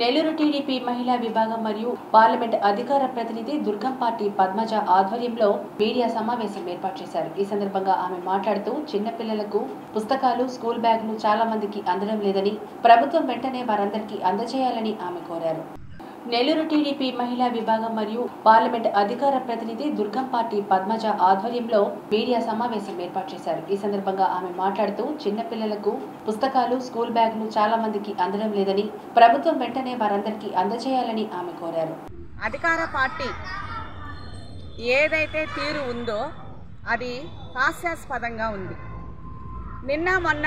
Nellore TDP మహిళా విభాగం మరియు పార్లమెంట్ అధికార ప్రతినిధి దుర్గం పార్టీ పద్మజ ఆధ్వర్యంలో మీడియా సమావేశం ఏర్పాటు చేశారు ఈ సందర్భంగా ఆమె మాట్లాడుతూ చిన్నపిల్లలకు పుస్తకాలు స్కూల్ బ్యాగులు చాలా మందికి అందడం లేదని ప్రభుత్వం వెంటనే వారందరికీ అందజేయాలని ఆమె కోరారు నెల్లూరు టీడీపీ మహిళా విభాగం మరియు పార్లమెంట్ అధికార ప్రతినిధి దుర్గం పార్టీ పద్మజ ఆధ్వర్యంలో మీడియా సమావేశం ఏర్పాటు చేశారు ఈ సందర్భంగా ఆమె మాట్లాడుతూ చిన్నపిల్లలకు పుస్తకాలు స్కూల్ బ్యాగులు చాలా మందికి అందడం లేదని ప్రభుత్వం వెంటనే వారందరికీ అందజేయాలని ఆమె కోరారు అధికార పార్టీ ఏదైతే తీరు ఉందో అది హాస్యాస్పదంగా ఉంది నిన్న మొన్న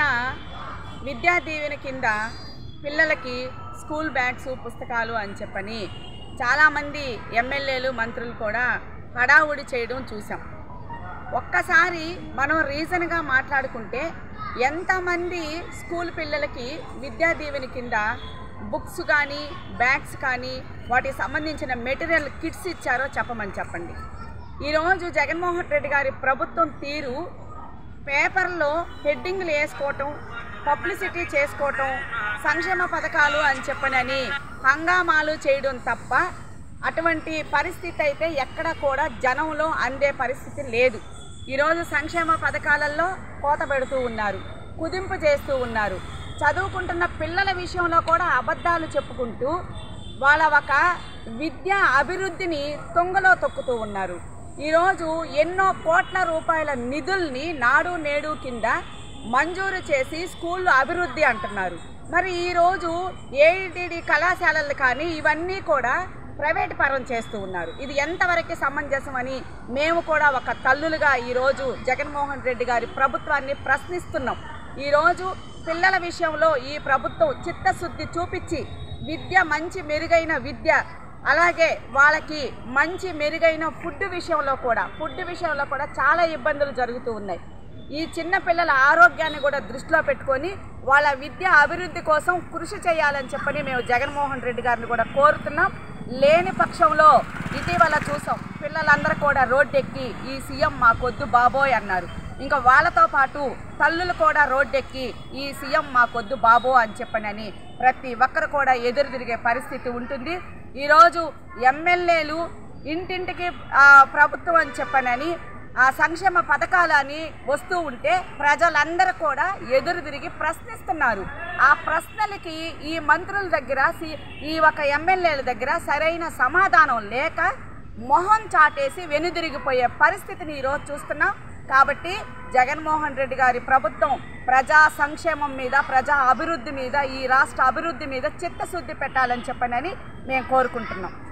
విద్యా దీవెన కింద పిల్లలకి స్కూల్ బ్యాగ్స్ పుస్తకాలు అని చెప్పని చాలామంది ఎమ్మెల్యేలు మంత్రులు కూడా హడావుడి చేయడం చూసాం ఒక్కసారి మనం రీజన్గా మాట్లాడుకుంటే ఎంతమంది స్కూల్ పిల్లలకి విద్యా దీవెన కింద బుక్స్ కానీ బ్యాగ్స్ కానీ వాటికి సంబంధించిన మెటీరియల్ కిట్స్ ఇచ్చారో చెప్పమని చెప్పండి ఈరోజు జగన్మోహన్ రెడ్డి గారి ప్రభుత్వం తీరు పేపర్లో హెడ్డింగ్లు వేసుకోవటం పబ్లిసిటీ చేసుకోవటం సంక్షేమ పథకాలు అని చెప్పనని హంగామాలు చేయడం తప్ప అటువంటి పరిస్థితి అయితే ఎక్కడ కూడా జనంలో అందే పరిస్థితి లేదు ఈరోజు సంక్షేమ పథకాలలో కోత పెడుతూ ఉన్నారు కుదింపు చేస్తూ ఉన్నారు చదువుకుంటున్న పిల్లల విషయంలో కూడా అబద్ధాలు చెప్పుకుంటూ వాళ్ళ ఒక విద్యా అభివృద్ధిని తొంగలో తొక్కుతూ ఉన్నారు ఈరోజు ఎన్నో కోట్ల రూపాయల నిధుల్ని నాడు నేడు కింద మంజూరు చేసి స్కూళ్ళు అభివృద్ధి అంటున్నారు మరి ఈరోజు ఏఐటిడి కళాశాలలు కానీ ఇవన్నీ కూడా ప్రైవేట్ పరం చేస్తూ ఉన్నారు ఇది ఎంతవరకు సమంజసం అని మేము కూడా ఒక తల్లులుగా ఈరోజు జగన్మోహన్ రెడ్డి గారి ప్రభుత్వాన్ని ప్రశ్నిస్తున్నాం ఈరోజు పిల్లల విషయంలో ఈ ప్రభుత్వం చిత్తశుద్ధి చూపించి విద్య మంచి మెరుగైన విద్య అలాగే వాళ్ళకి మంచి మెరుగైన ఫుడ్ విషయంలో కూడా ఫుడ్ విషయంలో కూడా చాలా ఇబ్బందులు జరుగుతూ ఉన్నాయి ఈ చిన్న పిల్లల ఆరోగ్యాన్ని కూడా దృష్టిలో పెట్టుకొని వాళ్ళ విద్య అభివృద్ధి కోసం కృషి చేయాలని చెప్పని మేము జగన్మోహన్ రెడ్డి గారిని కూడా కోరుతున్నాం లేని పక్షంలో ఇటీవల చూసాం పిల్లలందరూ కూడా రోడ్డెక్కి ఈ సీఎం మాకొద్దు బాబోయ్ అన్నారు ఇంకా వాళ్ళతో పాటు తల్లులు కూడా రోడ్డెక్కి ఈ సీఎం మాకొద్దు బాబో అని చెప్పనని ప్రతి ఒక్కరు కూడా ఎదురు తిరిగే పరిస్థితి ఉంటుంది ఈరోజు ఎమ్మెల్యేలు ఇంటింటికి ఆ, ప్రభుత్వం అని చెప్పనని ఆ సంక్షేమ పథకాలని వస్తూ ఉంటే ప్రజలందరూ కూడా ఎదురు తిరిగి ప్రశ్నిస్తున్నారు ఆ ప్రశ్నలకి ఈ మంత్రుల దగ్గర సి- ఈ ఒక ఎమ్మెల్యేల దగ్గర సరైన సమాధానం లేక మొహం చాటేసి వెనుదిరిగిపోయే పరిస్థితిని ఈరోజు చూస్తున్నాం కాబట్టి జగన్మోహన్ రెడ్డి గారి ప్రభుత్వం ప్రజా సంక్షేమం మీద ప్రజా అభివృద్ధి మీద ఈ రాష్ట్ర అభివృద్ధి మీద చిత్తశుద్ధి పెట్టాలని చెప్పనని మేము కోరుకుంటున్నాం